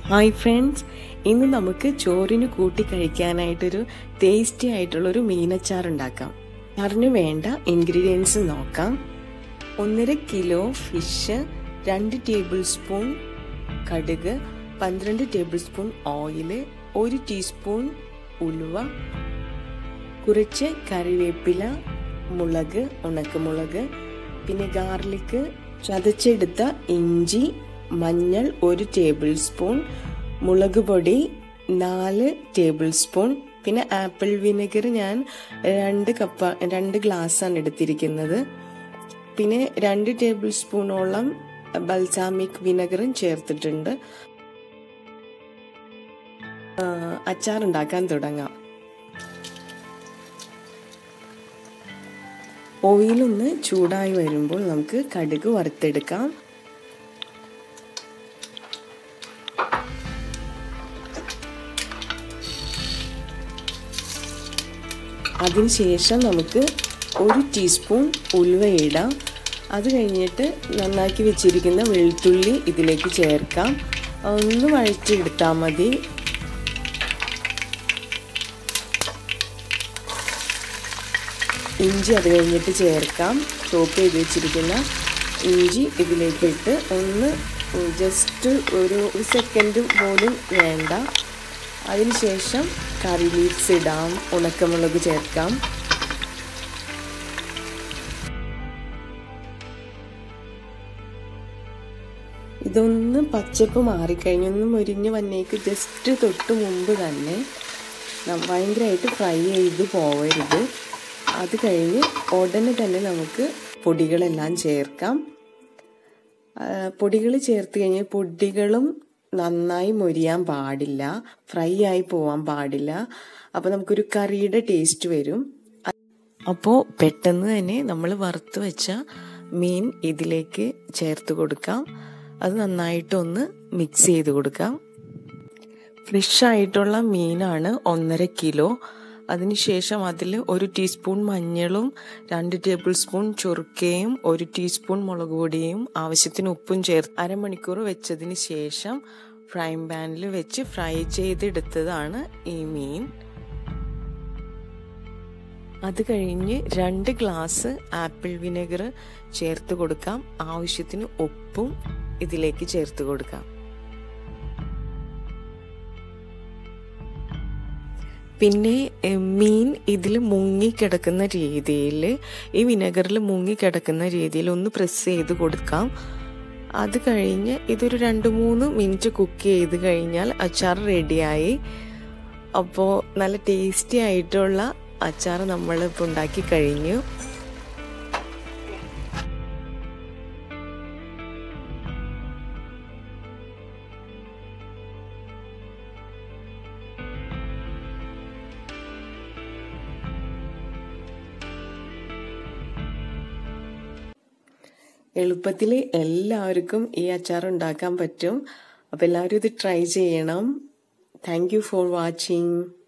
hi friends ഇന്ന് നമുക്ക് ചോറിന് കൂട്ടി കഴിക്കാനായിട്ടൊരു ടേസ്റ്റി ആയിട്ടുള്ളൊരു മീനച്ചാർ ഉണ്ടാക്കാം അതിന് വേണ്ട ഇൻഗ്രീഡിയൻസ് നോക്കാം ഒന്നര കിലോ ഫിഷ് രണ്ട് ടേബിൾ സ്പൂൺ കടുക് പന്ത്രണ്ട് ടേബിൾ സ്പൂൺ ഓയില് ഒരു ടീസ്പൂൺ ഉലുവ കുറച്ച് കറിവേപ്പില മുളക് ഉണക്കമുളക് പിന്നെ ഗാർലിക് ചതച്ചെടുത്ത ഇഞ്ചി മഞ്ഞൾ ഒരു ടേബിൾ സ്പൂൺ മുളക് പൊടി നാല് ടേബിൾ സ്പൂൺ പിന്നെ ആപ്പിൾ വിനെഗർ ഞാൻ രണ്ട് കപ്പ രണ്ട് ഗ്ലാസ്സാണ് എടുത്തിരിക്കുന്നത് പിന്നെ രണ്ട് ടേബിൾ സ്പൂണോളം ബൽസാമിക് വിനെഗറും ചേർത്തിട്ടുണ്ട് അച്ചാർ ഉണ്ടാക്കാൻ തുടങ്ങാം ഓയിലൊന്ന് ചൂടായി വരുമ്പോൾ നമുക്ക് കടുക് വറുത്തെടുക്കാം അതിനുശേഷം നമുക്ക് ഒരു ടീസ്പൂൺ ഉലുവ ഇടാം അത് കഴിഞ്ഞിട്ട് നന്നാക്കി വെച്ചിരിക്കുന്ന വെളുത്തുള്ളി ഇതിലേക്ക് ചേർക്കാം ഒന്ന് വഴറ്റിയെടുത്താൽ മതി ഇഞ്ചി അത് കഴിഞ്ഞിട്ട് ചേർക്കാം ചോപ്പ് ചെയ്ത് വെച്ചിരിക്കുന്ന ഇഞ്ചി ഇതിലേക്ക് ഇട്ട് ഒന്ന് ജസ്റ്റ് ഒരു ഒരു സെക്കൻഡ് പോലും വേണ്ട അതിനുശേഷം കറി ലീവ്സ് ഇടാം ഉണക്കമുളക് ചേർക്കാം ഇതൊന്ന് പച്ചപ്പ് മാറിക്കഴിഞ്ഞൊന്ന് മുരിഞ്ഞ് വന്നേക്ക് ജസ്റ്റ് തൊട്ട് മുമ്പ് തന്നെ ഭയങ്കരമായിട്ട് ഫ്രൈ ചെയ്ത് പോവരുത് അത് കഴിഞ്ഞ് ഉടനെ തന്നെ നമുക്ക് പൊടികളെല്ലാം ചേർക്കാം പൊടികൾ ചേർത്ത് കഴിഞ്ഞ് പൊടികളും നന്നായി മൊരിയാൻ പാടില്ല ഫ്രൈ ആയി പോവാൻ പാടില്ല അപ്പോൾ നമുക്കൊരു കറിയുടെ ടേസ്റ്റ് വരും അപ്പോൾ പെട്ടെന്ന് തന്നെ നമ്മൾ വറുത്ത് വെച്ച മീൻ ഇതിലേക്ക് ചേർത്ത് കൊടുക്കാം അത് നന്നായിട്ടൊന്ന് മിക്സ് ചെയ്ത് കൊടുക്കാം ഫ്രഷ് ആയിട്ടുള്ള മീനാണ് ഒന്നര കിലോ അതിനുശേഷം അതിൽ ഒരു ടീസ്പൂൺ മഞ്ഞളും രണ്ട് ടേബിൾ സ്പൂൺ ചൊറുക്കയും ഒരു ടീസ്പൂൺ മുളക് പൊടിയും ആവശ്യത്തിന് ഉപ്പും ചേർത്ത് അരമണിക്കൂർ വെച്ചതിന് ശേഷം ഫ്രൈ പാനിൽ വെച്ച് ഫ്രൈ ചെയ്തെടുത്തതാണ് ഈ മീൻ അത് കഴിഞ്ഞ് രണ്ട് ഗ്ലാസ് ആപ്പിൾ വിനെഗർ ചേർത്ത് കൊടുക്കാം ആവശ്യത്തിന് ഉപ്പും ഇതിലേക്ക് ചേർത്ത് കൊടുക്കാം പിന്നെ മീൻ ഇതിൽ മുങ്ങിക്കിടക്കുന്ന രീതിയിൽ ഈ വിനെഗറിൽ മുങ്ങിക്കിടക്കുന്ന രീതിയിൽ ഒന്ന് പ്രസ് ചെയ്ത് കൊടുക്കാം അത് കഴിഞ്ഞ് ഇതൊരു രണ്ട് മൂന്ന് മിനിറ്റ് കുക്ക് ചെയ്ത് കഴിഞ്ഞാൽ അച്ചാർ റെഡിയായി അപ്പോൾ നല്ല ടേസ്റ്റി ആയിട്ടുള്ള അച്ചാർ നമ്മളിപ്പോൾ ഉണ്ടാക്കി കഴിഞ്ഞു എളുപ്പത്തിൽ എല്ലാവർക്കും ഈ അച്ചാർ ഉണ്ടാക്കാൻ പറ്റും അപ്പോൾ എല്ലാവരും ഇത് ട്രൈ ചെയ്യണം താങ്ക് യു ഫോർ വാച്ചിങ്